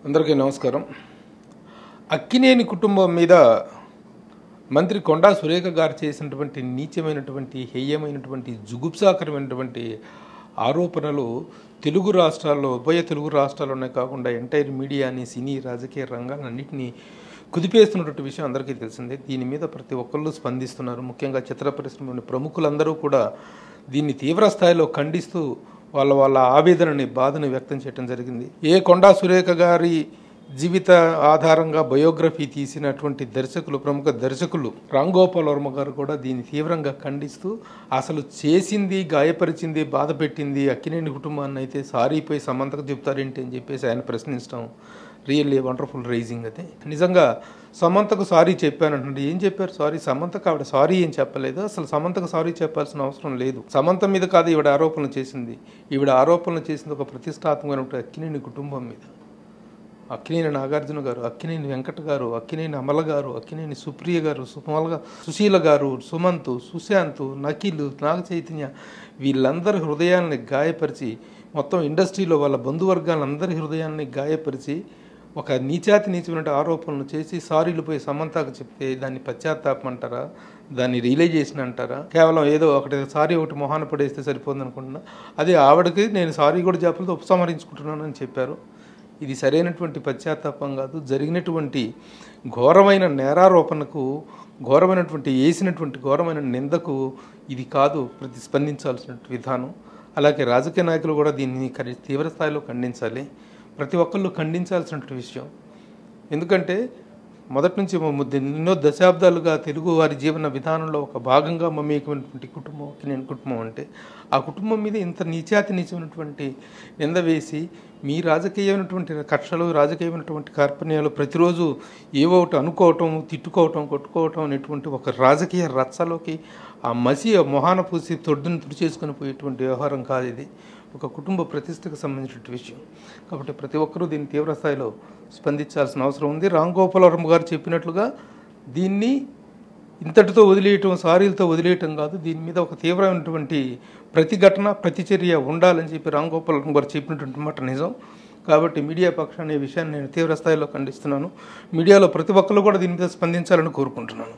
అందరికీ నమస్కారం అక్కినేని కుటుంబం మీద మంత్రి కొండా సురేఖ గారు చేసినటువంటి నీచమైనటువంటి హేయమైనటువంటి జుగుప్సాకరమైనటువంటి ఆరోపణలు తెలుగు రాష్ట్రాల్లో ఉభయ తెలుగు రాష్ట్రాల్లోనే కాకుండా ఎంటైర్ మీడియాని సినీ రాజకీయ రంగాలన్నింటినీ కుదిపేస్తున్నటువంటి విషయం అందరికీ తెలిసిందే దీని మీద ప్రతి ఒక్కళ్ళు స్పందిస్తున్నారు ముఖ్యంగా చిత్ర పరిశ్రమలోని ప్రముఖులందరూ కూడా దీన్ని తీవ్ర స్థాయిలో ఖండిస్తూ వాళ్ళ వాళ్ళ ఆవేదనని బాధని వ్యక్తం చేయడం జరిగింది ఏ కొండా సురేఖ గారి జీవిత ఆధారంగా బయోగ్రఫీ తీసినటువంటి దర్శకులు ప్రముఖ దర్శకులు రామ్ గోపాల్ వర్మ గారు కూడా దీన్ని తీవ్రంగా ఖండిస్తూ అసలు చేసింది గాయపరిచింది బాధ పెట్టింది అక్కినేని కుటుంబాన్ని అయితే సారీ పోయి సమంతకు చెప్తారేంటి అని చెప్పేసి ఆయన ప్రశ్నించడం రియల్లీ వండర్ఫుల్ రైజింగ్ అది నిజంగా సమంతకు సారీ చెప్పానంటే ఏం చెప్పారు సారీ సమంతకు ఆవిడ సారీ ఏం చెప్పలేదు అసలు సమంతకు సారీ చెప్పాల్సిన అవసరం లేదు సమంత మీద కాదు ఈవిడ ఆరోపణలు చేసింది ఈవిడ ఆరోపణలు చేసింది ఒక ప్రతిష్టాత్మకమైన అక్కినేని కుటుంబం మీద అక్కినేని నాగార్జున గారు అక్కినేని వెంకట గారు అక్కినేని అమల గారు అక్కినేని సుప్రియ గారు సుమల సుశీల గారు సుమంత్ సుశాంత్ నకిల్ నాగ చైతన్య వీళ్ళందరి హృదయాల్ని గాయపరిచి మొత్తం ఇండస్ట్రీలో వాళ్ళ బంధువర్గాలందరి హృదయాల్ని గాయపరిచి ఒక నీచాతి నీచమైన ఆరోపణలు చేసి సారీలు పోయి సమంతాకు చెప్తే దాన్ని పశ్చాత్తాపం అంటారా దాన్ని రియలైజేషన్ అంటారా కేవలం ఏదో ఒకటి సారీ ఒకటి మొహాన పడేస్తే సరిపోతుంది అనుకుంటున్నా అదే ఆవిడకి నేను సారీ కూడా చెప్పలేదు ఉపసంహరించుకుంటున్నానని చెప్పారు ఇది సరైనటువంటి పశ్చాత్తాపం కాదు జరిగినటువంటి ఘోరమైన నేరారోపణకు ఘోరమైనటువంటి వేసినటువంటి ఘోరమైన నిందకు ఇది కాదు ప్రతిస్పందించాల్సిన విధానం అలాగే రాజకీయ నాయకులు కూడా దీన్ని ఖండి- తీవ్ర స్థాయిలో ఖండించాలి ప్రతి ఒక్కళ్ళు ఖండించాల్సినటువంటి విషయం ఎందుకంటే మొదటి నుంచి మ- ఎన్నో దశాబ్దాలుగా తెలుగు వారి జీవన విధానంలో ఒక భాగంగా మమేకమైనటువంటి కుటుంబం నేను కుటుంబం అంటే ఆ కుటుంబం మీద ఇంత నీచాతి నీచమైనటువంటి నింద వేసి మీ రాజకీయమైనటువంటి కక్షలు రాజకీయమైనటువంటి కార్పణ్యాలు ప్రతిరోజు ఏవో ఒకటి అనుకోవటం తిట్టుకోవటం కొట్టుకోవటం అనేటువంటి ఒక రాజకీయ రచ్చలోకి ఆ మసి ఆ మొహాన పూసి తొడ్డును తుడిచేసుకొని పోయేటువంటి వ్యవహారం కాదు ఇది ఒక కుటుంబ ప్రతిష్టకు సంబంధించిన విషయం కాబట్టి ప్రతి ఒక్కరూ దీన్ని తీవ్ర స్థాయిలో స్పందించాల్సిన అవసరం ఉంది రామ్ గోపాల్ వర్మ గారు చెప్పినట్లుగా దీన్ని ఇంతటితో వదిలేయటం సారీలతో వదిలేయటం కాదు దీని మీద ఒక తీవ్రమైనటువంటి ప్రతిఘటన ప్రతిచర్య ఉండాలని చెప్పి రామ్ గోపాల్ వర్మ గారు చెప్పినటువంటి మాట నిజం కాబట్టి మీడియా పక్షాన్ని ఈ విషయాన్ని నేను తీవ్ర స్థాయిలో ఖండిస్తున్నాను మీడియాలో ప్రతి ఒక్కరు కూడా దీని మీద స్పందించాలని కోరుకుంటున్నాను